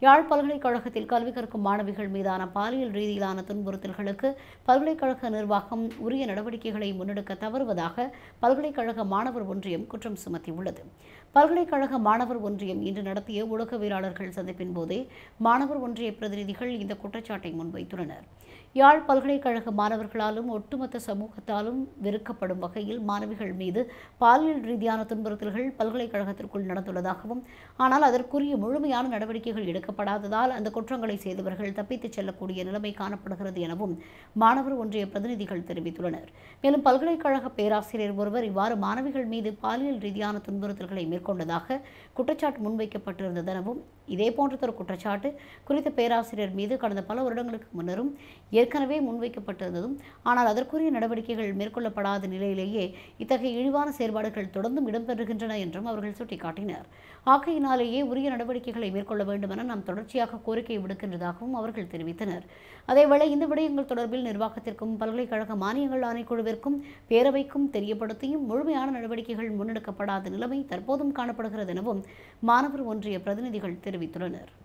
யாழ் பல்கலைக்கழகத்தில் கல்வி கற்கும் மாணவிகள் மீதான பாலியல் ரீதியிலான துன்புறுத்தல்களுக்கு பல்கலைக்கழக நிர்வாகம் உரிய நடவடிக்கைகளை முன்னெடுக்க தவறுவதாக பல்கலைக்கழக மாணவர் ஒன்றியம் குற்றம் சுமத்தியுள்ளது பல்கலைக்கழக மாணவர் ஒன்றியம் இன்று நடத்திய ஊடகவியலாளர்கள் சந்திப்பின் போதே மாணவர் ஒன்றிய பிரதிநிதிகள் இந்த குற்றச்சாட்டை முன்வைத்துள்ளனர் யாழ் பல்கலைக்கழக மாணவர்களாலும் ஒட்டுமொத்த சமூகத்தாலும் வெறுக்கப்படும் வகையில் மாணவிகள் மீது பாலியல் ரீதியான துன்புறுத்தல்கள் பல்கலைக்கழகத்திற்குள் நடந்துள்ளதாகவும் ஆனால் அதற்குரிய முழுமையான நடவடிக்கைகள் எடுக்கப்படாததால் அந்த குற்றங்களை செய்தவர்கள் தப்பித்துச் செல்லக்கூடிய நிலைமை காணப்படுகிறது எனவும் மாணவர் ஒன்றிய பிரதிநிதிகள் தெரிவித்துள்ளனர் மேலும் பல்கலைக்கழக பேராசிரியர் ஒருவர் இவ்வாறு மாணவிகள் மீது பாலியல் ரீதியான துன்புறுத்தல்களை மேற்கொண்டதாக குற்றச்சாட்டு முன்வைக்கப்பட்டிருந்ததெனவும் இதே போன்றதொரு குற்றச்சாட்டு குறித்த பேராசிரியர் மீது கடந்த பல வருடங்களுக்கு முன்னரும் ஏற்கனவே முன்வைக்கப்பட்டிருந்ததும் ஆனால் அதற்குரிய நடவடிக்கைகள் மேற்கொள்ளப்படாத நிலையிலேயே இத்தகைய இழிவான செயல்பாடுகள் தொடர்ந்தும் இடம்பெறுகின்றன என்றும் அவர்கள் சுட்டிக்காட்டினர் ஆகையினாலேயே உரிய நடவடிக்கைகளை மேற்கொள்ள வேண்டும் என நாம் தொடர்ச்சியாக கோரிக்கை விடுக்கின்றதாகவும் அவர்கள் தெரிவித்தனர் அதேவேளை இந்த விடயங்கள் தொடர்பில் நிர்வாகத்திற்கும் பல்கலைக்கழக மானியங்கள் ஆணைக்குழுவிற்கும் பேரவைக்கும் தெரியப்படுத்தியும் முழுமையான நடவடிக்கைகள் முன்னெடுக்கப்படாத நிலைமை தற்போதும் காணப்படுகிறது எனவும் மாணவர் ஒன்றிய பிரதிநிதிகள் தெரிவித்துள்ளனர்